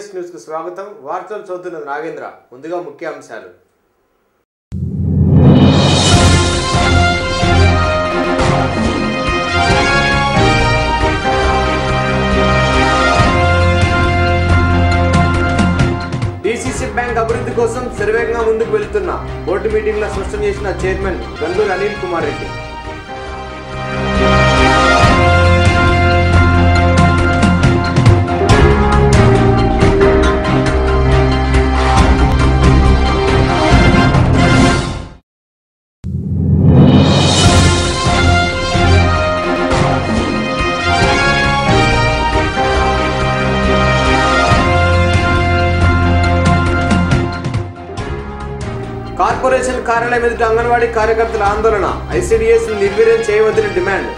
SBS news కు స్వాగతం వార్తలు చదువుతున్నది నాగేంద్ర ముందుగా ముఖ్య అంశాలు డిసిసి బ్యాంక్ అభివృద్ధి కోసం శరవేగంగా ముందుకు వెళ్తున్న బోర్డు మీటింగ్ లో స్పష్టం చేసిన చైర్మన్ గంగూరు అనిల్ కుమార్ రెడ్డి కార్పొరేషన్ కార్యాలయం ఎదుట అంగన్వాడీ కార్యకర్తల ఆందోళన ఐసీడీఎస్ నిర్వీర్యం చేయవద్దని డిమాండ్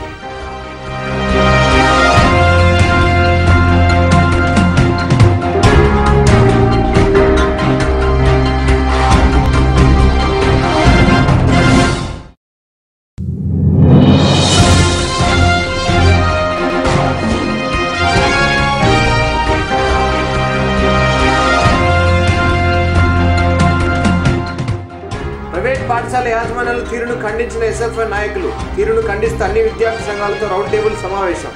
ప్రైవేట్ పాఠశాల యాజమాన్యాలు తీరును ఖండించిన ఎస్ఎఫ్ఐ నాయకులు తీరును ఖండిస్తూ అన్ని విద్యార్థి సంఘాలతో రౌండ్ టేబుల్ సమావేశం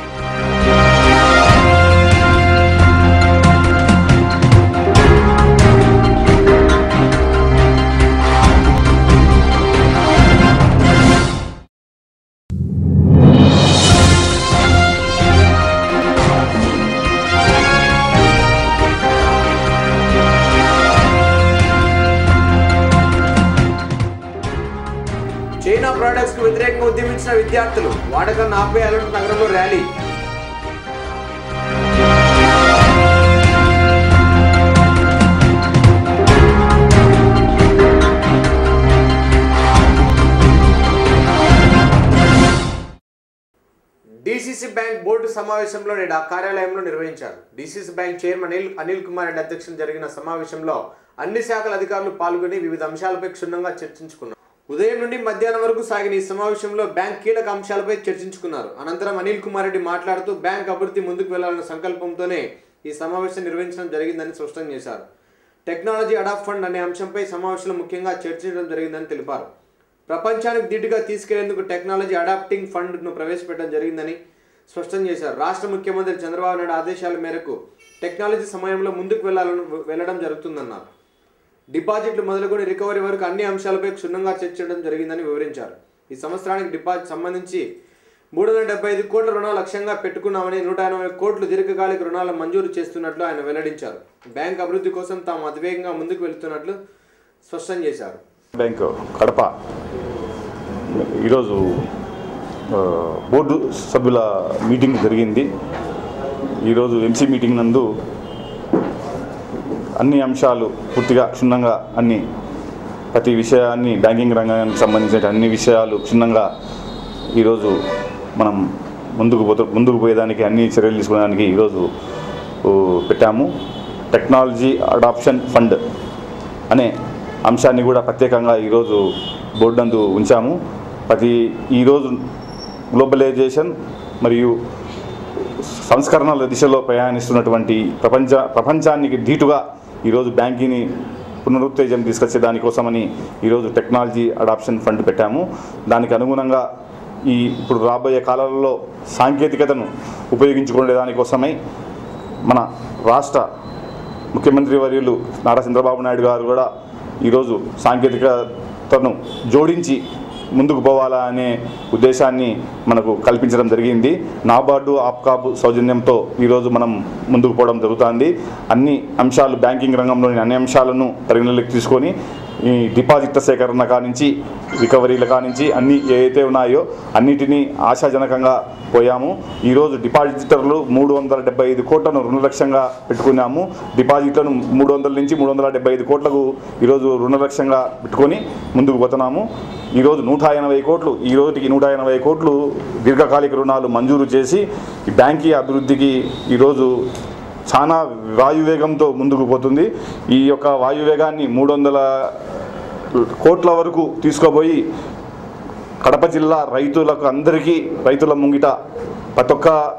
చైనా ప్రొడక్ట్స్ కు వ్యతిరేకంగా ఉద్యమించిన విద్యార్థులు వాడకాన్ని ఆపేయాలంటూ నగరంలో ర్యాలీ డిసిసి బ్యాంక్ బోర్డు సమావేశంలో నేడు ఆ కార్యాలయంలో నిర్వహించారు DCC bank chairman Anil Anil Kumar Reddy అధ్యక్షతన జరిగిన సమావేశంలో అన్ని శాఖల అధికారులు పాల్గొని వివిధ అంశాలపై క్షుణ్ణంగా చర్చించుకున్నారు ఉదయం నుండి మధ్యాహ్నం వరకు సాగిన ఈ సమావేశంలో బ్యాంక్ కీలక అంశాలపై చర్చించుకున్నారు అనంతరం అనిల్ కుమార్ రెడ్డి మాట్లాడుతూ బ్యాంక్ అభివృద్ధి ముందుకు వెళ్లాలన్న సంకల్పంతోనే ఈ సమావేశం నిర్వహించడం జరిగిందని స్పష్టం చేశారు టెక్నాలజీ అడాప్ట్ ఫండ్ అనే అంశంపై సమావేశంలో ముఖ్యంగా చర్చించడం జరిగిందని తెలిపారు ప్రపంచానికి ధీటుగా తీసుకెళ్లేందుకు టెక్నాలజీ అడాప్టింగ్ ఫండ్ను ప్రవేశపెట్టడం జరిగిందని స్పష్టం చేశారు రాష్ట్ర ముఖ్యమంత్రి చంద్రబాబు నాయుడు ఆదేశాల మేరకు టెక్నాలజీ సమయంలో ముందుకు వెళ్లాలని వెళ్లడం జరుగుతుందన్నారు డిపాజిట్లు మొదలుకొని రికవరీ వరకు అన్ని అంశాలపై క్షుణ్ణంగా చర్చించడం జరిగిందని వివరించారు ఈ సంవత్సరానికి డిపాజిట్ సంబంధించి మూడు వందల డెబ్బై ఐదు కోట్ల రుణాలు లక్ష్యంగా పెట్టుకున్నామని నూట ఎనభై కోట్లు దీర్ఘకాలిక రుణాలు మంజూరు చేస్తున్నట్లు ఆయన వెల్లడించారు బ్యాంక్ అభివృద్ధి కోసం తాము అతివేగంగా ముందుకు వెళ్తున్నట్లు స్పష్టం చేశారు బ్యాంక్ కడప ఈరోజు ఆ, బోర్డు సభ్యుల మీటింగ్ జరిగింది ఈరోజు ఎంసీ మీటింగ్ నందు అన్ని అంశాలు పూర్తిగా క్షుణ్ణంగా అన్ని ప్రతి విషయాన్ని బ్యాంకింగ్ రంగానికి సంబంధించిన అన్ని విషయాలు క్షుణ్ణంగా ఈరోజు మనం ముందుకు పోతూ ముందుకు పోయేదానికి అన్ని చర్యలు తీసుకోవడానికి ఈరోజు ఊ, పెట్టాము టెక్నాలజీ అడాప్షన్ ఫండ్ అనే అంశాన్ని కూడా ప్రత్యేకంగా ఈరోజు బోర్డు నందు ఉంచాము ప్రతి ఈరోజు గ్లోబలైజేషన్ మరియు సంస్కరణల దిశలో ప్రయాణిస్తున్నటువంటి ప్రపంచ ప్రపంచానికి ధీటుగా ఈరోజు బ్యాంకింగ్ని పునరుత్తేజం తీసుకొచ్చే దానికోసమని ఈరోజు టెక్నాలజీ అడాప్షన్ ఫండ్ పెట్టాము దానికి అనుగుణంగా ఈ ఇప్పుడు రాబోయే కాలంలో సాంకేతికతను ఉపయోగించుకునే దానికోసమై మన రాష్ట్ర ముఖ్యమంత్రి వర్యులు నారా చంద్రబాబు నాయుడు గారు కూడా ఈరోజు సాంకేతికతను జోడించి ముందుకు పోవాలా అనే ఉద్దేశాన్ని మనకు కల్పించడం జరిగింది నాబార్డు ఆప్కాబ్ సౌజన్యంతో ఈరోజు మనం ముందుకు పోవడం జరుగుతుంది అన్ని అంశాలు బ్యాంకింగ్ రంగంలోని అన్ని అంశాలను పరిగణలోకి తీసుకొని ఈ డిపాజిట్ల సేకరణ కానించి రికవరీల కానించి అన్ని ఏవైతే ఉన్నాయో అన్నిటినీ ఆశాజనకంగా పోయాము ఈరోజు డిపాజిటర్లు మూడు వందల డెబ్బై ఐదు కోట్లను రుణ లక్ష్యంగా పెట్టుకున్నాము డిపాజిట్లను మూడు వందల నుంచి మూడు వందల డెబ్బై ఐదు కోట్లకు ఈరోజు రుణ లక్ష్యంగా పెట్టుకొని ముందుకు పోతున్నాము ఈరోజు నూట ఎనభై కోట్లు ఈ రోజుకి నూట ఎనభై కోట్లు దీర్ఘకాలిక రుణాలు మంజూరు చేసి ఈ బ్యాంకీ అభివృద్ధికి ఈరోజు చాలా వాయువేగంతో ముందుకు పోతుంది ఈ యొక్క వాయువేగాన్ని మూడు వందల కోట్ల వరకు తీసుకుపోయి కడప జిల్లా రైతులకు అందరికీ రైతుల ముంగిట ప్రతి ఒక్క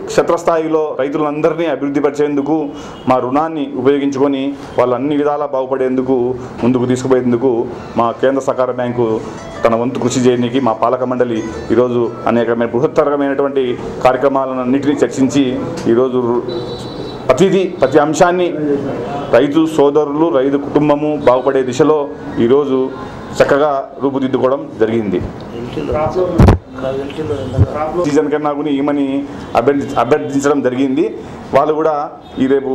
క్షేత్రస్థాయిలో రైతులందరినీ అభివృద్ధి పరిచేందుకు మా రుణాన్ని ఉపయోగించుకొని వాళ్ళు అన్ని విధాలా బాగుపడేందుకు ముందుకు తీసుకుపోయేందుకు మా కేంద్ర సహకార బ్యాంకు తన వంతు కృషి చేయడానికి మా పాలక మండలి ఈరోజు అనేకమైన బృహత్తరమైనటువంటి కార్యక్రమాలన్నింటినీ చర్చించి ఈరోజు ప్రతిదీ ప్రతి అంశాన్ని రైతు సోదరులు రైతు కుటుంబము బాగుపడే దిశలో ఈరోజు చక్కగా రూపుదిద్దుకోవడం జరిగింది సీజన్ కన్నా కూడా ఈమని అభ్యర్థి అభ్యర్థించడం జరిగింది వాళ్ళు కూడా ఈ రేపు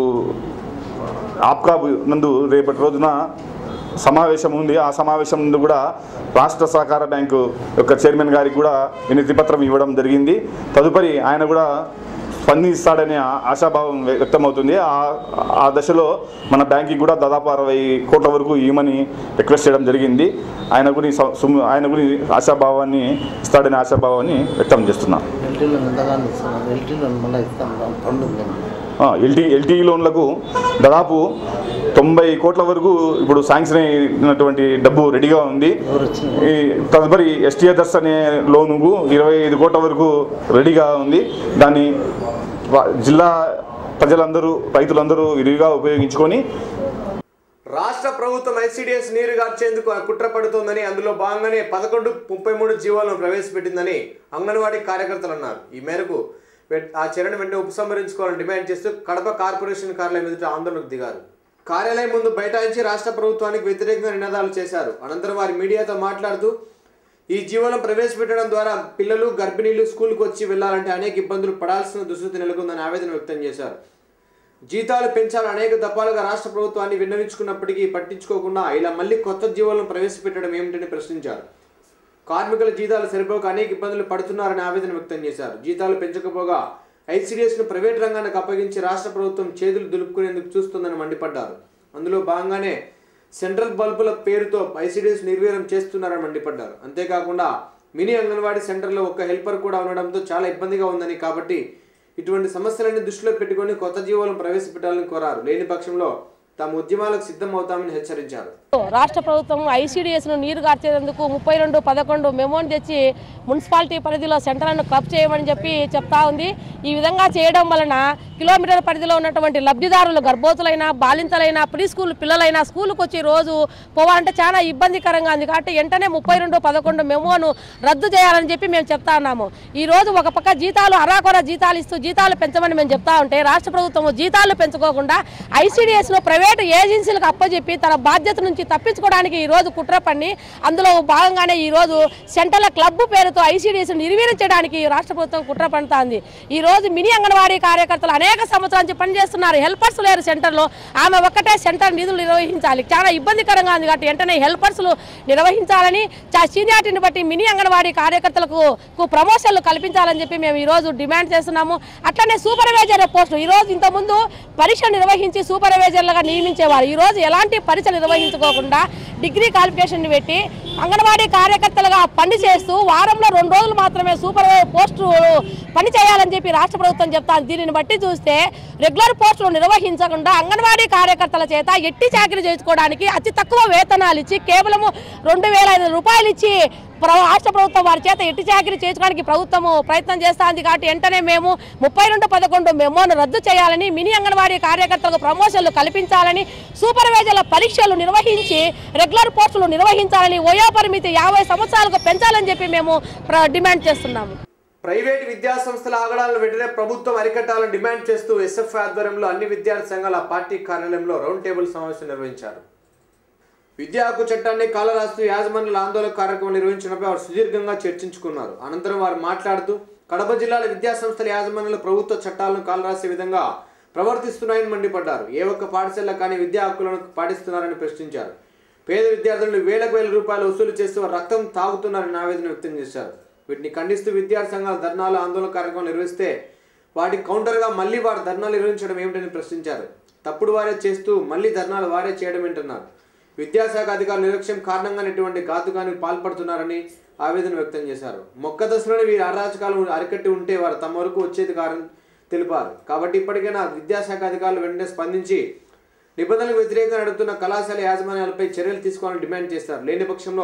ఆప్కా నందు రేపటి రోజున సమావేశం ఉంది ఆ సమావేశం ముందు కూడా రాష్ట్ర సహకార బ్యాంకు యొక్క చైర్మన్ గారికి కూడా వినతి పత్రం ఇవ్వడం జరిగింది తదుపరి ఆయన కూడా స్పందిస్తాడనే ఆ- ఆశాభావం వ్య- వ్యక్తమవుతుంది ఆ ఆ దశలో మన బ్యాంక్కి కూడా దాదాపు అరవై కోట్ల వరకు ఇవ్వమని రిక్వెస్ట్ చేయడం జరిగింది ఆయన గురి ఆయన గురి ఆశాభావాన్ని ఇస్తాడనే ఆశాభావాన్ని వ్యక్తం చేస్తున్నాను ఎల్టీలో ఎంతగానో ఇస్తున్నాం ఎల్టీలో మళ్ళీ ఇస్తాం దాని పండు ఉంది. ఎల్టీ ఎల్టీ లోన్లకు దాదాపు తొంభై కోట్ల వరకు ఇప్పుడు శాంక్షన్ అయినటువంటి డబ్బు రెడీగా ఉంది ఎవరు వచ్చిన ఈ తదుపరి ఎస్టీ అదర్స్ అనే లోనుకు ఇరవై ఐదు కోట్ల వరకు రెడీగా ఉంది దాన్ని వా- జిల్లా ప్రజలందరూ రైతులందరూ విరివిగా ఉపయోగించుకొని రాష్ట్ర ప్రభుత్వం ఐసీడీఎస్ నీరు గార్చేందుకు కుట్ర పడుతోందని అందులో భాగంగానే పదకొండు ముప్పై మూడు జీవోలను ప్రవేశపెట్టిందని అంగన్వాడీ కార్యకర్తలు అన్నారు ఈ మేరకు వెట్- ఆ చర్యను వెంటనే ఉపసంహరించుకోవాలని డిమాండ్ చేస్తూ కడప కార్పొరేషన్ కార్యాలయం ఎదుట ఆందోళనకు దిగారు కార్యాలయం ముందు బైఠాయించి రాష్ట్ర ప్రభుత్వానికి వ్యతిరేకంగా నినాదాలు చేశారు అనంతరం వారి మీడియాతో మాట్లాడుతూ ఈ జీవోలను ప్రవేశపెట్టడం ద్వారా పిల్లలు గర్భిణీలు స్కూల్కి వచ్చి వెళ్లాలంటే అనేక ఇబ్బందులు పడాల్సిన దుస్థితి నెలకొందని ఆవేదన వ్యక్తం చేశారు జీతాలు పెంచాలని అనేక దఫాలుగా రాష్ట్ర ప్రభుత్వాన్ని విన్నవించుకున్నప్పటికీ పట్టించుకోకుండా ఇలా మళ్ళీ కొత్త జీవోలను ప్రవేశపెట్టడం ఏమిటని ప్రశ్నించారు కార్మికుల జీతాలు సరిపోక అనేక ఇబ్బందులు పడుతున్నారని ఆవేదన వ్యక్తం చేశారు జీతాలు పెంచకపోగా ఐసీడీఎస్ ను ప్రైవేట్ రంగానికి అప్పగించి రాష్ట్ర ప్రభుత్వం చేతులు దులుపుకునేందుకు చూస్తుందని మండిపడ్డారు అందులో భాగంగానే సెంట్రల్ బల్బుల పేరుతో ఐసీడీఎస్ నిర్వీర్యం చేస్తున్నారని మండిపడ్డారు అంతేకాకుండా మినీ అంగన్వాడీ సెంటర్లో ఒక హెల్పర్ కూడా ఉండడంతో చాలా ఇబ్బందిగా ఉందని కాబట్టి ఇటువంటి సమస్యలన్నీ దృష్టిలో పెట్టుకొని కొత్త జీవోలను ప్రవేశపెట్టాలని కోరారు లేని పక్షంలో తాము ఉద్యమాలకు సిద్ధం అవుతామని హెచ్చరించారు రాష్ట్ర ప్రభుత్వం ఐసీడీఎస్ను నీరు గార్చేందుకు ముప్పై రెండు పదకొండు మెమోని తెచ్చి మున్సిపాలిటీ పరిధిలో సెంటర్లను క్లబ్ చేయమని చెప్పి చెప్తా ఉంది ఈ విధంగా చేయడం వలన కిలోమీటర్ పరిధిలో ఉన్నటువంటి లబ్ధిదారులు గర్భవతులైన బాలింతలైన ప్రీ స్కూల్ పిల్లలైనా స్కూల్కి వచ్చి రోజు పోవాలంటే చాలా ఇబ్బందికరంగా ఉంది కాబట్టి వెంటనే ముప్పై రెండు పదకొండు మెమోను రద్దు చేయాలని చెప్పి మేము చెప్తా ఉన్నాము ఈ రోజు ఒక పక్క జీతాలు అరాకొర జీతాలు ఇస్తూ జీతాలు పెంచమని మేము చెప్తా ఉంటే రాష్ట్ర ప్రభుత్వం జీతాలు పెంచుకోకుండా ఐసీడీఎస్ను ప్రైవేటు ఏజెన్సీలకు అప్పచెప్పి తన బాధ్యత నుంచి తప్పించుకోవడానికి ఈ రోజు కుట్ర పన్ని అందులో భాగంగానే ఈ రోజు సెంట్రల్ క్లబ్ పేరుతో ఐసీడీఎస్ నిర్వీర్చడానికి రాష్ట్ర ప్రభుత్వం కుట్ర పడుతోంది ఈ రోజు మినీ అంగన్వాడీ కార్యకర్తలు అనేక సంవత్సరాల నుంచి పనిచేస్తున్నారు హెల్పర్స్ లేరు సెంటర్లో ఆమె ఒక్కటే సెంటర్ నిధులు నిర్వహించాలి చాలా ఇబ్బందికరంగా ఉంది కాబట్టి వెంటనే హెల్పర్స్లు నిర్వహించాలని చా- సీనియారిటీని బట్టి మినీ అంగన్వాడీ కార్యకర్తలకు కు ప్రమోషన్లు కల్పించాలని చెప్పి మేము ఈ రోజు డిమాండ్ చేస్తున్నాము అట్లనే సూపర్వైజర్ పోస్టులు ఈ రోజు ఇంతకుముందు పరీక్ష నిర్వహించి సూపర్వైజర్లుగా నియమించేవారు ఈ రోజు ఎలాంటి పరీక్ష నిర్వహించుకోకుండా డిగ్రీ క్వాలిఫికేషన్ పెట్టి అంగన్వాడీ కార్యకర్తలుగా పని చేస్తూ వారంలో రెండు రోజులు మాత్రమే సూపర్వైజర్ పోస్టు పని చేయాలని చెప్పి రాష్ట్ర ప్రభుత్వం చెప్తాను దీనిని బట్టి చూస్తే రెగ్యులర్ పోస్టులు నిర్వహించకుండా అంగన్వాడీ కార్యకర్తల చేత ఎట్టి చాకరీ చేసుకోవడానికి అతి తక్కువ వేతనాలు ఇచ్చి కేవలము రెండు వేల ఐదు రూపాయలు ఇచ్చి ప్ర- రాష్ట్ర ప్రభుత్వం వారి చేత ఎట్టి చాకరీ చేసుకోవడానికి ప్రభుత్వము ప్రయత్నం చేస్తుంది కాబట్టి వెంటనే మేము ముప్పై రెండు పదకొండు మెమోను రద్దు చేయాలని మినీ అంగన్వాడీ కార్యకర్తలకు ప్రమోషన్లు కల్పించాలని సూపర్వైజర్ల పరీక్షలు నిర్వహించి రెగ్యులర్ పోస్టులు నిర్వహించాలని వయో పరిమితి యాభై సంవత్సరాలకు పెంచాలని చెప్పి మేము ప్ర- డిమాండ్ చేస్తున్నాము ప్రైవేట్ విద్యా సంస్థల ఆగడాలను వెంటనే ప్రభుత్వం అరికట్టాలని డిమాండ్ చేస్తూ ఎస్ఎఫ్ ఆధ్వర్యంలో అన్ని విద్యార్థి సంఘాల పార్టీ కార్యాలయంలో రౌండ్ టేబుల్ సమావేశం నిర్వహించారు విద్యా హక్కు చట్టాన్ని కాలరాస్తూ యాజమాన్యుల ఆందోళన కార్యక్రమం నిర్వహించినపై వారు సుదీర్ఘంగా చర్చించుకున్నారు అనంతరం వారు మాట్లాడుతూ కడప జిల్లాల విద్యా సంస్థల యాజమాన్యులు ప్రభుత్వ చట్టాలను కాలరాసే విధంగా ప్రవర్తిస్తున్నాయని మండిపడ్డారు ఏ ఒక్క పాఠశాల కానీ విద్యా హక్కులను పాటిస్తున్నారని ప్రశ్నించారు పేద విద్యార్థులను వేలకు వేల రూపాయలు వసూలు చేస్తూ వారు రక్తం తాగుతున్నారని ఆవేదన వ్యక్తం చేశారు వీటిని ఖండిస్తూ విద్యార్థి సంఘాల ధర్నాలు ఆందోళన కార్యక్రమం నిర్వహిస్తే వాటికి కౌంటర్గా మళ్ళీ వారు ధర్నాలు నిర్వహించడం ఏమిటని ప్రశ్నించారు తప్పుడు వారే చేస్తూ మళ్ళీ ధర్నాలు వారే చేయడం ఏంటన్నారు విద్యాశాఖ అధికారుల నిర్లక్ష్యం కారణంగానే ఇటువంటి ఘాతుకానికి పాల్పడుతున్నారని ఆవేదన వ్యక్తం చేశారు మొక్క దశలోనే వీరి అరాచకాలు అరికట్టి ఉంటే వారు తమ వరకు వచ్చేది కారణం తెలిపారు కాబట్టి ఇప్పటికైనా విద్యాశాఖ అధికారులు వెంటనే స్పందించి నిబంధనలకు వ్యతిరేకంగా నడుపుతున్న కళాశాల యాజమాన్యాలపై చర్యలు తీసుకోవాలని డిమాండ్ చేశారు లేని పక్షంలో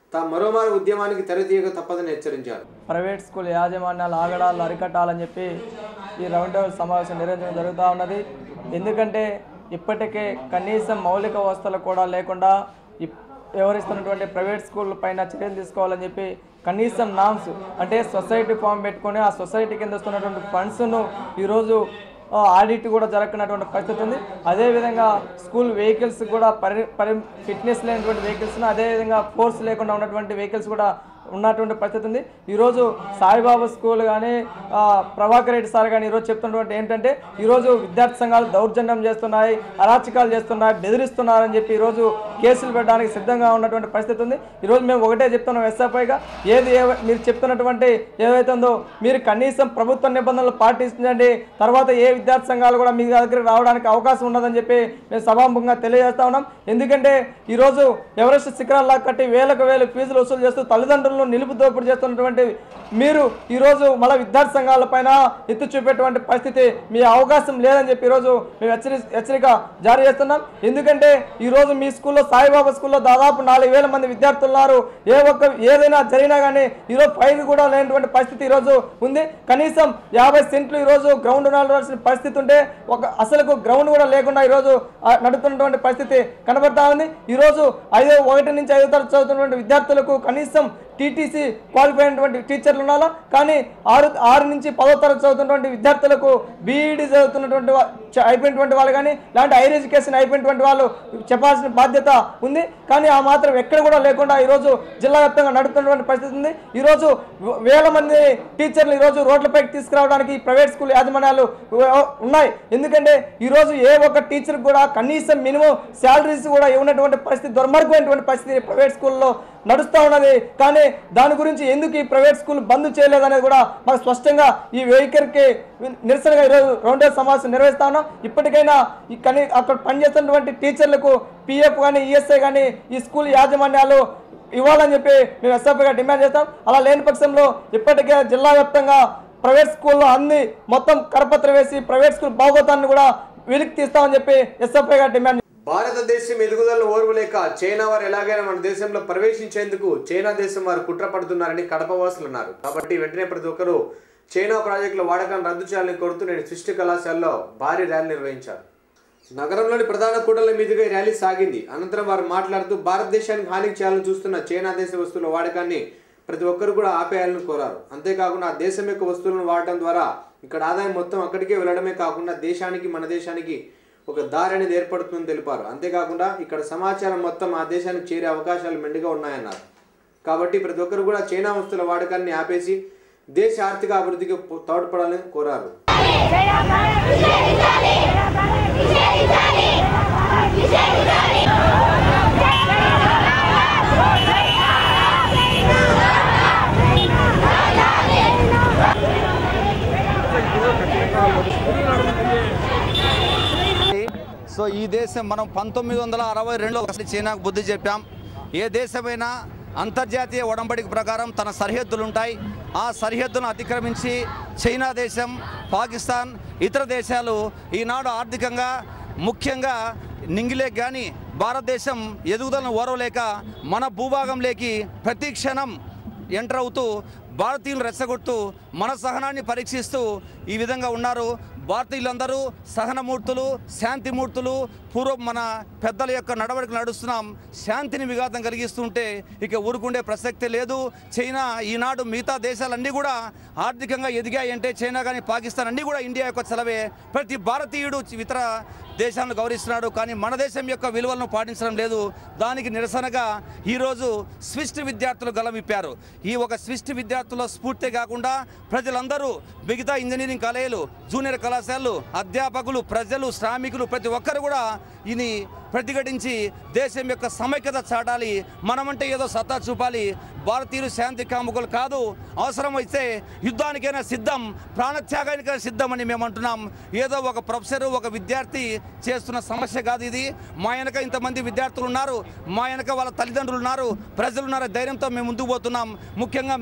తాము మరోమారు ఉద్యమానికి తెరతీయక తప్పదని హెచ్చరించారు ప్రైవేట్ స్కూల్ యాజమాన్యాలు ఆగడాలు అరికట్టాలని చెప్పి ఈ రౌండ్ టేబుల్ సమావేశం నిర్వహించడం జరుగుతూ ఉన్నది ఎందుకంటే ఇప్పటికే కనీసం మౌలిక వసతులు కూడా లేకుండా ఇప్- వ్యవహరిస్తున్నటువంటి ప్రైవేట్ స్కూల్ పైన చర్యలు తీసుకోవాలని చెప్పి కనీసం నామ్స్ అంటే సొసైటీ ఫామ్ పెట్టుకొని ఆ సొసైటీ కింద వస్తున్నటువంటి ఫండ్స్ను ఈరోజు ఆ, ఆడిట్ కూడా జరగనటువంటి పరిస్థితి ఉంది అదేవిధంగా స్కూల్ వెహికల్స్ కూడా పరి పరి ఫిట్నెస్ లేనటువంటి వెహికల్స్ను అదేవిధంగా ఫోర్స్ లేకుండా ఉన్నటువంటి వెహికల్స్ కూడా ఉన్నటువంటి పరిస్థితి ఉంది ఈరోజు సాయిబాబా స్కూల్ కానీ ఆ, ప్రభాకర్ రెడ్డి సార్ కానీ ఈరోజు చెప్తున్నటువంటి ఏంటంటే ఈరోజు విద్యార్థి సంఘాలు దౌర్జన్యం చేస్తున్నాయి అరాచకాలు చేస్తున్నాయి బెదిరిస్తున్నారని చెప్పి ఈరోజు కేసులు పెట్టడానికి సిద్ధంగా ఉన్నటువంటి పరిస్థితి ఉంది ఈరోజు మేము ఒకటే చెప్తున్నాం ఎస్ఎఫ్ఐగా ఏది ఏ మీరు చెప్తున్నటువంటి ఏదైతే ఉందో మీరు కనీసం ప్రభుత్వ నిబంధనలు పాటించండి తర్వాత ఏ విద్యార్థి సంఘాలు కూడా మీ దగ్గరికి రావడానికి అవకాశం ఉండదని చెప్పి మేము సభాముఖంగా తెలియజేస్తా ఉన్నాం ఎందుకంటే ఈరోజు ఎవరెస్ట్ శిఖరాల్లా కట్టి వేలకు వేలు ఫీజులు వసూలు చేస్తూ తల్లిదండ్రులను నిలుపు దోపిడీ చేస్తున్నటువంటి మీరు ఈరోజు మళ్ళీ విద్యార్థి సంఘాల పైన ఎత్తు చూపేటువంటి పరిస్థితి మీ అవకాశం లేదని చెప్పి ఈరోజు మేము హెచ్చరి హెచ్చరిక జారీ చేస్తున్నాం ఎందుకంటే ఈరోజు మీ స్కూల్లో సాయిబాబా స్కూల్లో దాదాపు నాలుగు వేల మంది విద్యార్థులు ఉన్నారు ఏ ఒక్క ఏదైనా జరిగినా కానీ ఈరోజు ఫైల్ కూడా లేనటువంటి పరిస్థితి ఈరోజు ఉంది కనీసం యాభై సెంట్లు ఈరోజు గ్రౌండ్ నడవాల్సిన పరిస్థితి ఉంటే ఒక అసలుకు గ్రౌండ్ కూడా లేకుండా ఈరోజు ఆ, నడుస్తున్నటువంటి పరిస్థితి కనబడతా ఉంది ఈరోజు ఐదో ఒకటి నుంచి ఐదో తరగతి చదువుతున్నటువంటి విద్యార్థులకు కనీసం టీటీసీ క్వాలిఫై అయినటువంటి టీచర్లు ఉండాలా కానీ ఆరు ఆరు నుంచి పదో తరగతి చదువుతున్నటువంటి విద్యార్థులకు బీఈడి చదువుతున్నటువంటి వా- చ- అయిపోయినటువంటి వాళ్ళు కానీ ఇలాంటి హైర్ ఎడ్యుకేషన్ అయిపోయినటువంటి వాళ్ళు చెప్పాల్సిన బాధ్యత ఉంది కానీ ఆ మాత్రం ఎక్కడ కూడా లేకుండా ఈరోజు జిల్లా వ్యాప్తంగా నడుస్తున్నటువంటి పరిస్థితి ఉంది ఈరోజు వే- వేల మంది టీచర్లు ఈరోజు రోడ్లపైకి తీసుకురావడానికి ఈ ప్రైవేట్ స్కూల్ యాజమాన్యాలు ఉ- ఉన్నాయి ఎందుకంటే ఈరోజు ఏ ఒక్క టీచర్ కూడా కనీసం మినిమం శాలరీస్ కూడా ఇవ్వనటువంటి పరిస్థితి దుర్మార్గమైనటువంటి పరిస్థితి ప్రైవేట్ స్కూల్లో నడుస్తూ ఉన్నది కానీ దాని గురించి ఎందుకు ఈ ప్రైవేట్ స్కూల్ బంద్ చేయలేదు అనేది కూడా మాకు స్పష్టంగా ఈ వెహికల్కి నిరసనగా ఈరోజు రౌండ్ టేబుల్ సమావేశం నిర్వహిస్తా ఉన్నాం ఇప్పటికైనా ఈ కనీ అక్కడ పనిచేస్తున్నటువంటి టీచర్లకు పిఎఫ్ కానీ ఈఎస్ఐ కానీ ఈ స్కూల్ యాజమాన్యాలు ఇవ్వాలని చెప్పి మేము ఎస్ఎఫ్గా డిమాండ్ చేస్తాం అలా లేని పక్షంలో ఇప్పటికే జిల్లా వ్యాప్తంగా ప్రైవేట్ స్కూల్లో అన్ని మొత్తం కరపత్ర వేసి ప్రైవేట్ స్కూల్ బాగోతాన్ని కూడా వెలికి తీస్తామని చెప్పి ఎస్ఎఫ్ఐగా డిమాండ్ భారతదేశం ఎదుగుదలను ఓర్వలేక చైనా వారు ఎలాగైనా మన దేశంలో ప్రవేశించేందుకు చైనా దేశం వారు కుట్ర పడుతున్నారని కడప వాసులు అన్నారు కాబట్టి వెంటనే ప్రతి ఒక్కరూ చైనా ప్రాజెక్టుల వాడకాన్ని రద్దు చేయాలని కోరుతూ నేడు సృష్టి కళాశాలలో భారీ ర్యాలీ నిర్వహించారు నగరంలోని ప్రధాన కూడళ్ల మీదుగా ఈ ర్యాలీ సాగింది అనంతరం వారు మాట్లాడుతూ భారతదేశానికి హాని చేయాలని చూస్తున్న చైనా దేశ వస్తువుల వాడకాన్ని ప్రతి ఒక్కరు కూడా ఆపేయాలని కోరారు అంతేకాకుండా ఆ దేశం యొక్క వస్తువులను వాడటం ద్వారా ఇక్కడ ఆదాయం మొత్తం అక్కడికే వెళ్ళడమే కాకుండా దేశానికి మన దేశానికి ఒక దారి అనేది ఏర్పడుతుందని తెలిపారు అంతేకాకుండా ఇక్కడ సమాచారం మొత్తం ఆ దేశానికి చేరే అవకాశాలు మెండుగా ఉన్నాయన్నారు కాబట్టి ప్రతి ఒక్కరు కూడా చైనా వస్తువుల వాడకాన్ని ఆపేసి దేశ ఆర్థిక అభివృద్ధికి పో- తోడ్పడాలని కోరారు సో ఈ దేశం మనం పంతొమ్మిది వందల అరవై రెండులో ఒకసారి చైనాకు బుద్ధి చెప్పాం ఏ దేశమైనా అంతర్జాతీయ ఒడంబడిక ప్రకారం తన సరిహద్దులు ఉంటాయి ఆ సరిహద్దును అతిక్రమించి చైనా దేశం పాకిస్తాన్ ఇతర దేశాలు ఈనాడు ఆర్థికంగా ముఖ్యంగా నింగిలే కానీ భారతదేశం ఎదుగుదలను ఓరవలేక మన భూభాగంలోకి ప్రతి క్షణం ఎంటర్ అవుతూ భారతీయులు రెచ్చగొడుతూ మన సహనాన్ని పరీక్షిస్తూ ఈ విధంగా ఉన్నారు భారతీయులందరూ సహనమూర్తులు శాంతిమూర్తులు పూర్వం మన పెద్దల యొక్క నడవడికలు నడుస్తున్నాం శాంతిని విఘాతం కలిగిస్తుంటే ఇక ఊరుకుండే ప్రసక్తే లేదు చైనా ఈనాడు మిగతా దేశాలన్నీ కూడా ఆర్థికంగా ఎదిగాయి అంటే చైనా కానీ పాకిస్తాన్ అన్నీ కూడా ఇండియా యొక్క చలవే ప్రతి భారతీయుడు ఇతర దేశాలను గౌరవిస్తున్నాడు కానీ మన దేశం యొక్క విలువలను పాటించడం లేదు దానికి నిరసనగా ఈరోజు స్విస్ట్ విద్యార్థులు గలమిప్పారు ఈ ఒక స్విస్ట్ విద్యార్థుల స్ఫూర్తే కాకుండా ప్రజలందరూ మిగతా ఇంజనీరింగ్ కాలేజీలు జూనియర్ కళాశాలలు అధ్యాపకులు ప్రజలు శ్రామికులు ప్రతి ఒక్కరు కూడా ఇది ప్రతిఘటించి దేశం యొక్క సమైక్యత చాటాలి మనమంటే ఏదో సత్తా చూపాలి భారతీయులు శాంతి కాముకులు కాదు అవసరమైతే యుద్ధానికైనా సిద్ధం ప్రాణత్యాగానికైనా సిద్ధం అని మేము అంటున్నాం ఏదో ఒక ప్రొఫెసర్ ఒక విద్యార్థి చేస్తున్న సమస్య కాదు ఇది మా వెనక ఇంతమంది విద్యార్థులు ఉన్నారు మా వెనక వాళ్ళ తల్లిదండ్రులు ఉన్నారు ప్రజలు ఉన్నారు ధైర్యంతో మేము ముందుకు పోతున్నాం ముఖ్యంగా మీడియా సోదరులు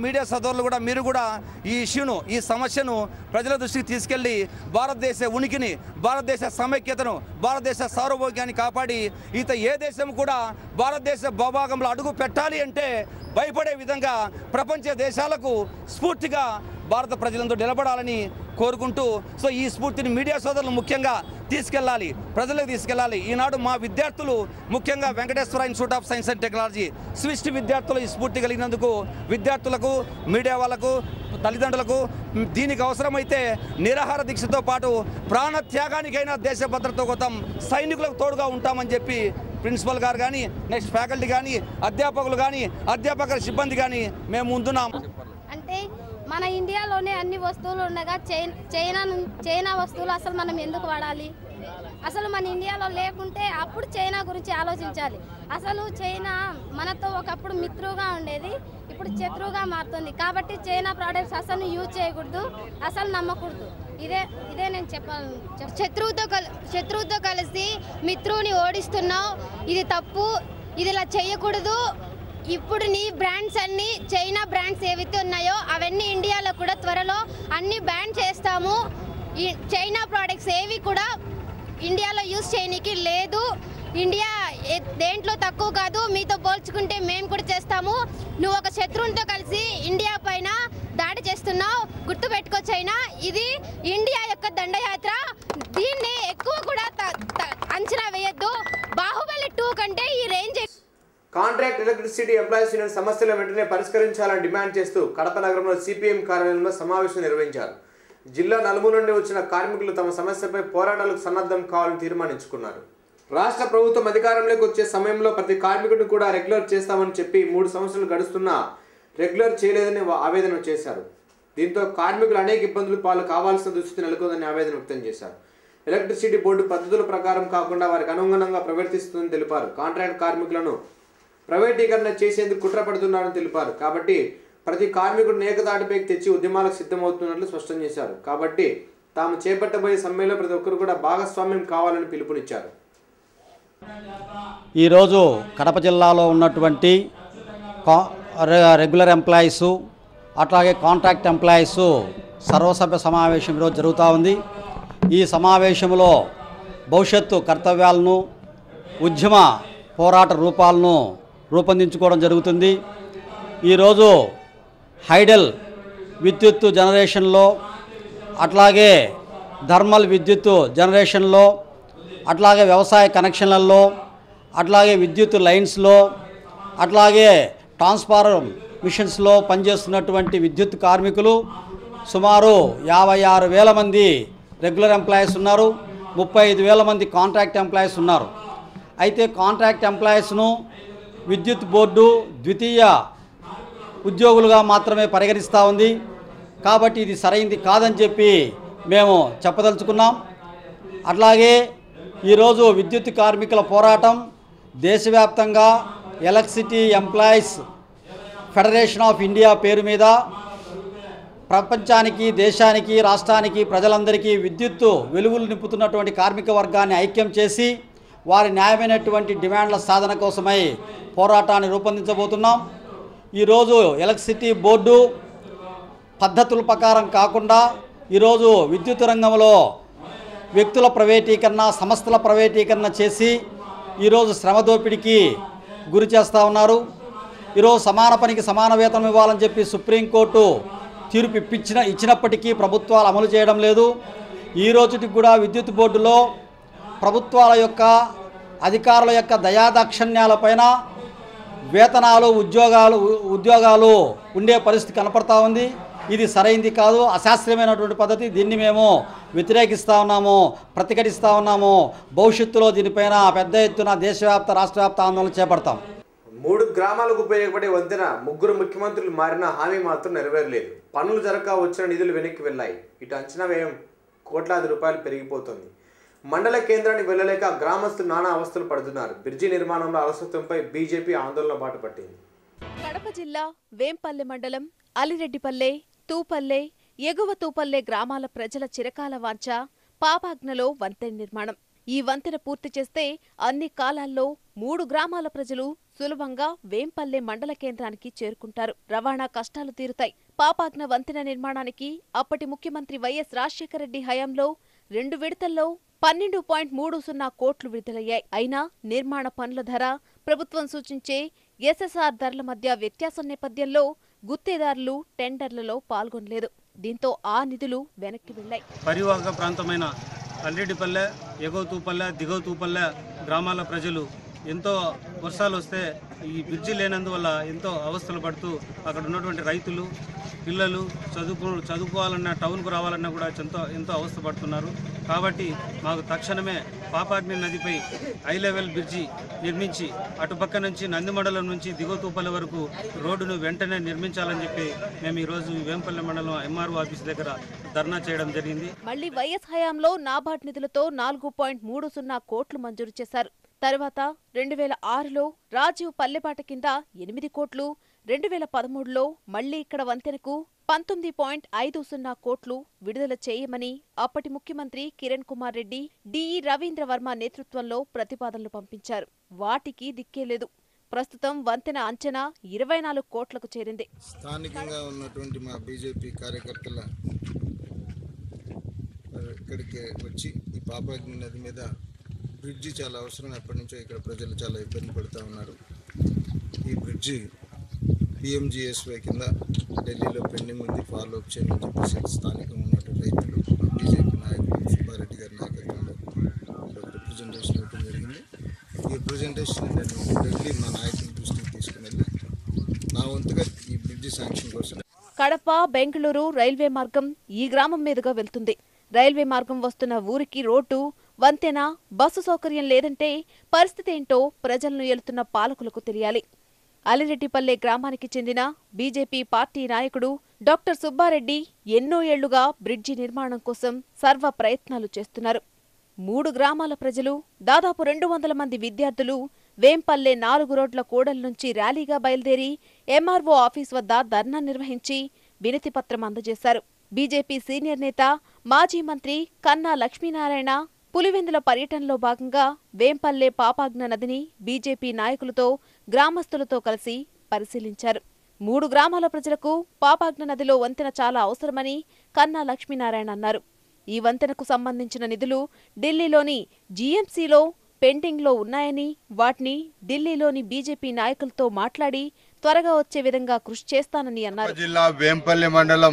సోదరులు కూడా మీరు కూడా ఈ ఇష్యూను ఈ సమస్యను ప్రజల దృష్టికి తీసుకెళ్లి భారతదేశ ఉనికిని భారతదేశ సమైక్యతను భారతదేశ సార్వభౌమ్యాన్ని కాపాడి ఈత ఏ దేశం కూడా భారతదేశ భూభాగంలో అడుగు పెట్టాలి అంటే భయపడే విధంగా ప్రపంచ దేశాలకు స్ఫూర్తిగా భారత ప్రజలంతో నిలబడాలని కోరుకుంటూ సో ఈ స్ఫూర్తిని మీడియా సోదరులు ముఖ్యంగా తీసుకెళ్ళాలి ప్రజలకు తీసుకెళ్ళాలి ఈనాడు మా విద్యార్థులు ముఖ్యంగా Venkateswara institute of science and technology స్విస్ట్ విద్యార్థులు ఈ స్ఫూర్తి కలిగినందుకు విద్యార్థులకు మీడియా వాళ్ళకు తల్లిదండ్రులకు దీనికి అవసరమైతే నిరాహార దీక్షతో పాటు ప్రాణ త్యాగానికైనా దేశ భద్రత కోసం సైనికులకు తోడుగా ఉంటామని చెప్పి ప్రిన్సిపల్ గారు కానీ నెక్స్ట్ ఫ్యాకల్టీ కానీ అధ్యాపకులు కానీ అధ్యాపక సిబ్బంది కానీ మేము ముందున్నాం అంటే మన ఇండియాలోనే అన్ని వస్తువులు ఉండగా చైనా చైనా నుం- చైనా వస్తువులు అసలు మనం ఎందుకు వాడాలి అసలు మన ఇండియాలో లేకుంటే అప్పుడు చైనా గురించి ఆలోచించాలి అసలు చైనా మనతో ఒకప్పుడు మిత్రుగా ఉండేది ఇప్పుడు శత్రువుగా మారుతుంది కాబట్టి చైనా ప్రోడక్ట్స్ అసలు యూజ్ చేయకూడదు అసలు నమ్మకూడదు ఇదే ఇదే నేను చెప్పాలి శత్రువుతో కల్ శత్రువుతో కలిసి మిత్రువుని ఓడిస్తున్నావు ఇది తప్పు ఇది ఇలా చేయకూడదు ఇప్పుడు నీ బ్రాండ్స్ అన్ని చైనా బ్రాండ్స్ ఏవైతే ఉన్నాయో అవన్నీ ఇండియాలో కూడా త్వరలో అన్ని బ్యాన్ చేస్తాము ఈ చైనా ప్రోడక్ట్స్ ఏవి కూడా ఇండియాలో యూజ్ చేయనీకి లేదు ఇండియా ఏ- దేంట్లో తక్కువ కాదు మీతో పోల్చుకుంటే మేము కూడా చేస్తాము నువ్వు ఒక శత్రువునితో కలిసి ఇండియా పైన దాడి చేస్తున్నావు గుర్తుపెట్టుకో చైనా ఇది ఇండియా యొక్క దండయాత్ర దీన్ని ఎక్కువ కూడా త- త- అంచనా వేయొద్దు బాహుబలి టూ కంటే ఈ రేంజ్ ఎక్కువ. కాంట్రాక్ట్ ఎలక్ట్రిసిటీ ఎంప్లాయీస్ యూనియన్ సమస్యల వెంటనే పరిష్కరించాలని డిమాండ్ చేస్తూ కడప నగరంలో సిపిఎం కార్యాలయంలో సమావేశం నిర్వహించారు జిల్లా నలుమూల నుండి వచ్చిన కార్మికులు తమ సమస్యపై పోరాటాలకు సన్నద్ధం కావాలని తీర్మానించుకున్నారు రాష్ట్ర ప్రభుత్వం అధికారంలోకి వచ్చే సమయంలో ప్రతి కార్మికుడిని కూడా రెగ్యులర్ చేస్తామని చెప్పి మూడు సంవత్సరాలు గడుస్తున్నా రెగ్యులర్ చేయలేదని వా- ఆవేదన చేశారు దీంతో కార్మికులు అనేక ఇబ్బందులు పాలు కావాల్సిన దుస్థితి నెలకొందని ఆవేదన వ్యక్తం చేశారు ఎలక్ట్రిసిటీ బోర్డు పద్ధతుల ప్రకారం కాకుండా వారికి అనుగుణంగా ప్రవర్తిస్తుందని తెలిపారు కాంట్రాక్ట్ కార్మికులను ప్రైవేటీకరణ చేసేందుకు కుట్ర పడుతున్నారని తెలిపారు కాబట్టి ప్రతి కార్మికుడిని ఏకతాటిపైకి తెచ్చి ఉద్యమాలకు సిద్ధమవుతున్నట్లు స్పష్టం చేశారు కాబట్టి తాము చేపట్టబోయే సమ్మెలో ప్రతి ఒక్కరు కూడా భాగస్వామ్యం కావాలని పిలుపునిచ్చారు ఈరోజు కడప జిల్లాలో ఉన్నటువంటి కా రె- రెగ్యులర్ ఎంప్లాయీసు అట్లాగే కాంట్రాక్ట్ ఎంప్లాయీసు సర్వసభ్య సమావేశం ఈరోజు జరుగుతూ ఉంది ఈ సమావేశంలో భవిష్యత్తు కర్తవ్యాలను ఉద్యమ పోరాట రూపాలను రూపొందించుకోవడం జరుగుతుంది ఈరోజు హైడల్ విద్యుత్తు జనరేషన్లో అట్లాగే థర్మల్ విద్యుత్తు జనరేషన్లో అట్లాగే వ్యవసాయ కనెక్షన్లలో అట్లాగే విద్యుత్ లైన్స్లో అట్లాగే ట్రాన్స్ఫార్మర్ మిషన్స్లో పనిచేస్తున్నటువంటి విద్యుత్ కార్మికులు సుమారు యాభై ఆరు వేల మంది రెగ్యులర్ ఎంప్లాయీస్ ఉన్నారు ముప్పై ఐదు వేల మంది కాంట్రాక్ట్ ఎంప్లాయీస్ ఉన్నారు అయితే కాంట్రాక్ట్ ఎంప్లాయీస్ను విద్యుత్ బోర్డు ద్వితీయ ఉద్యోగులుగా మాత్రమే పరిగణిస్తూ ఉంది కాబట్టి ఇది సరైంది కాదని చెప్పి మేము చెప్పదలుచుకున్నాం అట్లాగే ఈరోజు విద్యుత్ కార్మికుల పోరాటం దేశవ్యాప్తంగా electricity employees federation of India పేరు మీద ప్రపంచానికి దేశానికి రాష్ట్రానికి ప్రజలందరికీ విద్యుత్తు వెలుగులు నింపుతున్నటువంటి కార్మిక వర్గాన్ని ఐక్యం చేసి వారి న్యాయమైనటువంటి డిమాండ్ల సాధన కోసమై పోరాటాన్ని రూపొందించబోతున్నాం ఈరోజు ఎలక్ట్రిసిటీ బోర్డు పద్ధతుల ప్రకారం కాకుండా ఈరోజు విద్యుత్ రంగంలో వ్యక్తుల ప్రైవేటీకరణ సంస్థల ప్రైవేటీకరణ చేసి ఈరోజు శ్రమ దోపిడీకి గురి చేస్తూ ఉన్నారు ఈరోజు సమాన పనికి సమాన వేతనం ఇవ్వాలని చెప్పి సుప్రీంకోర్టు తీర్పు ఇప్పించిన ఇచ్చినప్పటికీ ప్రభుత్వాలు అమలు చేయడం లేదు ఈ రోజుకి కూడా విద్యుత్ బోర్డులో ప్రభుత్వాల యొక్క అధికారుల యొక్క దయాదాక్షణ్యాలపైన వేతనాలు ఉద్యోగాలు ఉద్యోగాలు ఉండే పరిస్థితి కనపడతా ఉంది ఇది సరైంది కాదు అశాస్త్రీయమైనటువంటి పద్ధతి దీన్ని మేము వ్యతిరేకిస్తూ ఉన్నాము ప్రతిఘటిస్తూ ఉన్నాము భవిష్యత్తులో దీనిపైన పెద్ద ఎత్తున దేశవ్యాప్త రాష్ట్రవ్యాప్త ఆందోళన చేపడతాం మూడు గ్రామాలకు ఉపయోగపడే వంతెన ముగ్గురు ముఖ్యమంత్రులు మారిన హామీ మాత్రం నెరవేరలేదు పనులు జరగక వచ్చిన నిధులు వెనక్కి వెళ్ళాయి ఇటు అంచనా వ్యయం కోట్లాది రూపాయలు పెరిగిపోతుంది మండల కేంద్రానికి వెళ్ళలేక గ్రామస్తులు నానా అవస్థలు పడుతున్నారు బ్రిడ్జి నిర్మాణంలో అలసత్వంపై బీజేపీ ఆందోళన బాట పట్టింది కడప జిల్లా వేంపల్లె మండలం అలిరెడ్డిపల్లె తూపల్లె ఎగువ తూపల్లె గ్రామాల ప్రజల చిరకాల వాంఛ పాపాగ్నలో వంతెన నిర్మాణం ఈ వంతెన పూర్తి చేస్తే అన్ని కాలాల్లో మూడు గ్రామాల ప్రజలు సులభంగా వేంపల్లె మండల కేంద్రానికి చేరుకుంటారు రవాణా కష్టాలు తీరుతాయి పాపాగ్న వంతెన నిర్మాణానికి అప్పటి ముఖ్యమంత్రి వైఎస్ రాజశేఖర రెడ్డి హయాంలో రెండు విడతల్లో పన్నెండు పాయింట్ మూడు సున్నా కోట్లు విడుదలయ్యాయి అయినా నిర్మాణ పనుల ధర ప్రభుత్వం సూచించే ఎస్ఎస్ఆర్ ధరల మధ్య వ్యత్యాసం నేపథ్యంలో గుత్తేదారులు టెండర్లలో పాల్గొనలేదు దీంతో ఆ నిధులు వెనక్కి వెళ్లాయి పరివాహక ప్రాంతమైన అల్లెడ్డిపల్లె ఎగువ తూపల్లె దిగువ తూపల్లె గ్రామాల ప్రజలు ఎంతో వర్షాలు వస్తే ఈ బ్రిడ్జి లేనందువల్ల ఎంతో అవస్థలు పడుతూ అక్కడ ఉన్నటువంటి రైతులు పిల్లలు చదువుకు చదువుకోవాలన్నా టౌన్కు రావాలన్నా కూడా ఎంతో ఎంతో అవస్థ పడుతున్నారు కాబట్టి మాకు తక్షణమే పాపాగ్ని నదిపై హై లెవెల్ బ్రిడ్జి నిర్మించి అటుపక్క నుంచి నందిమండలం నుంచి దిగువ తూపల్లె వరకు రోడ్డును వెంటనే నిర్మించాలని చెప్పి మేము ఈరోజు వేంపల్లె మండలం ఎంఆర్ఓ ఆఫీస్ దగ్గర ధర్నా చేయడం జరిగింది మళ్లీ వైఎస్ హయాంలో నాబార్డ్ నిధులతో నాలుగు పాయింట్ మూడు సున్నా కోట్లు మంజూరు చేశారు తర్వాత రెండు వేల ఆరులో రాజీవ్ పల్లెపాట కింద ఎనిమిది కోట్లు రెండు వేల పదమూడులో మళ్లీ ఇక్కడ వంతెనకు పంతొమ్మిది పాయింట్ ఐదు సున్నా కోట్లు విడుదల చేయమని అప్పటి ముఖ్యమంత్రి కిరణ్ కుమార్ రెడ్డి డిఈ రవీంద్ర వర్మ నేతృత్వంలో ప్రతిపాదనలు పంపించారు వాటికి దిక్కేలేదు ప్రస్తుతం వంతెన అంచనా ఇరవై నాలుగు కోట్లకు చేరింది స్థానికంగా ఉన్నటువంటి మా బీజేపీ కార్యకర్తల ఇక్కడికి వచ్చి ఈ పాపాగ్ని నది మీద బ్రిడ్జి చాలా అవసరం ఎప్పటి నుంచో ఇక్కడ ప్రజలు చాలా ఇబ్బంది పడుతూ ఉన్నారు ఈ బ్రిడ్జి పిఎంజిఎస్వై కింద ఢిల్లీలో పెండింగ్ ఉంది ఫాలో అప్ చేయమని చెప్పేసి స్థానికంగా ఉన్నటువంటి రైతులు బీజేపీ నాయకులు సుబ్బారెడ్డి గారి నాయకత్వంలో ఒక రిప్రజెంటేషన్ ఇవ్వడం జరిగింది ఈ రిప్రజెంటేషన్ నేను ఢిల్లీ మా నాయకుల దృష్టికి తీసుకుని వెళ్ళి నా వంతుగా ఈ బ్రిడ్జి శాంక్షన్ కోసం కడప బెంగళూరు రైల్వే మార్గం ఈ గ్రామం మీదుగా వెళ్తుంది రైల్వే మార్గం వస్తున్న ఊరికి రోడ్డు వంతెన బస్సు సౌకర్యం లేదంటే పరిస్థితి ఏంటో ప్రజలను ఏలుతున్న పాలకులకు తెలియాలి అలిరెడ్డిపల్లె గ్రామానికి చెందిన బీజేపీ పార్టీ నాయకుడు డాక్టర్ సుబ్బారెడ్డి ఎన్నో ఏళ్లుగా బ్రిడ్జి నిర్మాణం కోసం సర్వ ప్రయత్నాలు చేస్తున్నారు మూడు గ్రామాల ప్రజలు దాదాపు రెండు వందల మంది విద్యార్థులు వేంపల్లె నాలుగు రోడ్ల కూడల నుంచి ర్యాలీగా బయలుదేరి ఎంఆర్ఓ ఆఫీస్ వద్ద ధర్నా నిర్వహించి వినతిపత్రం అందజేశారు బీజేపీ సీనియర్ నేత మాజీ మంత్రి కన్నా లక్ష్మీనారాయణ పులివెందుల పర్యటనలో భాగంగా వేంపల్లె పాపాగ్న నదిని బీజేపీ నాయకులతో గ్రామస్తులతో కలిసి పరిశీలించారు మూడు గ్రామాల ప్రజలకు పాపాగ్న నదిలో వంతెన చాలా అవసరమని కన్నా లక్ష్మీనారాయణ అన్నారు ఈ వంతెనకు సంబంధించిన నిధులు ఢిల్లీలోని జీఎంసీలో పెండింగ్లో ఉన్నాయని వాటిని ఢిల్లీలోని బీజేపీ నాయకులతో మాట్లాడి త్వరగా వచ్చే విధంగా కృషి చేస్తానని అన్నారు జిల్లా వేంపల్లి మండలం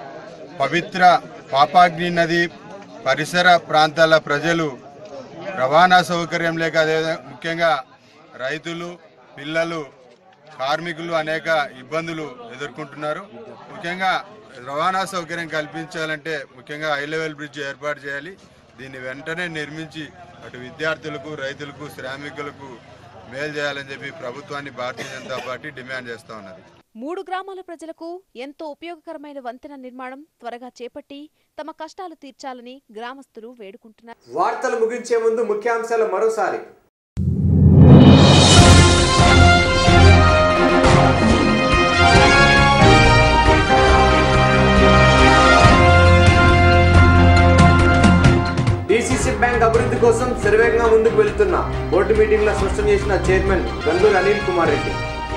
పవిత్ర పాపాగ్ని నది పరిసర ప్రాంతాల ప్రజలు రవాణా సౌకర్యం లేక అదే ముఖ్యంగా రైతులు పిల్లలు కార్మికులు అనేక ఇబ్బందులు ఎదుర్కొంటున్నారు ముఖ్యంగా రవాణా సౌకర్యం కల్పించాలంటే ముఖ్యంగా హై లెవెల్ బ్రిడ్జ్ ఏర్పాటు చేయాలి దీన్ని వెంటనే నిర్మించి అటు విద్యార్థులకు రైతులకు శ్రామికులకు మేలు చేయాలని చెప్పి ప్రభుత్వాన్ని భారతీయ జనతా పార్టీ డిమాండ్ చేస్తా ఉన్నది మూడు గ్రామాల ప్రజలకు ఎంతో ఉపయోగకరమైన వంతెన నిర్మాణం త్వరగా చేపట్టి తమ కష్టాలు తీర్చాలని గ్రామస్తులు వేడుకుంటున్నారు వార్తలు ముగించే ముందు ముఖ్యాంశాలు మరోసారి డిసిసి బ్యాంక్ అభివృద్ధి కోసం శరవేగంగా ముందుకు వెళ్తున్న బోర్డు మీటింగ్లో స్పష్టం చేసిన చైర్మన్ గల్లూరు అనిల్ కుమార్ రెడ్డి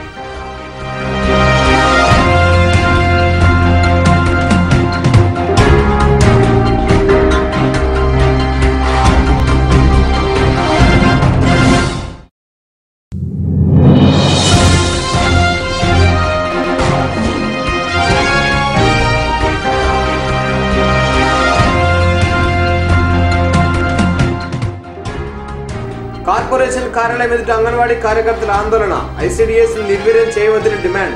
కార్పొరేషన్ కార్యాలయం ఎదుట అంగన్వాడీ కార్యకర్తల ఆందోళన ఐసీడీఎస్ నిర్వీర్యం చేయవద్దని డిమాండ్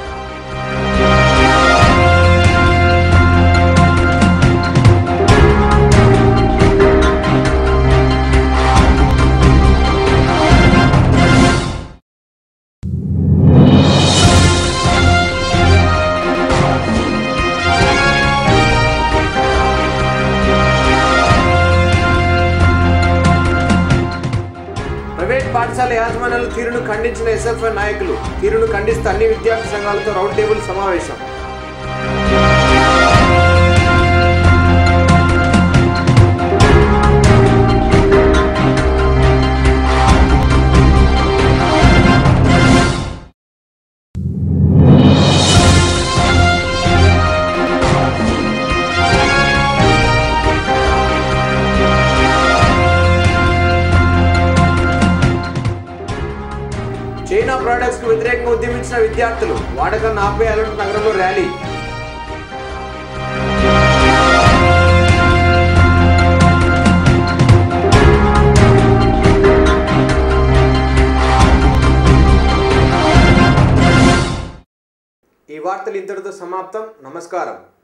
ప్రైవేట్ పాఠశాల యాజమాన్యాల తీరును ఖండించిన ఎస్ఎఫ్ఐ నాయకులు తీరును ఖండిస్తూ అన్ని విద్యార్థి సంఘాలతో రౌండ్ టేబుల్ సమావేశం నిరసించిన విద్యార్థులు వాడకం ఆపేయాలంటూ నగరంలో ర్యాలీ ఈ వార్తలు ఇంతటితో సమాప్తం నమస్కారం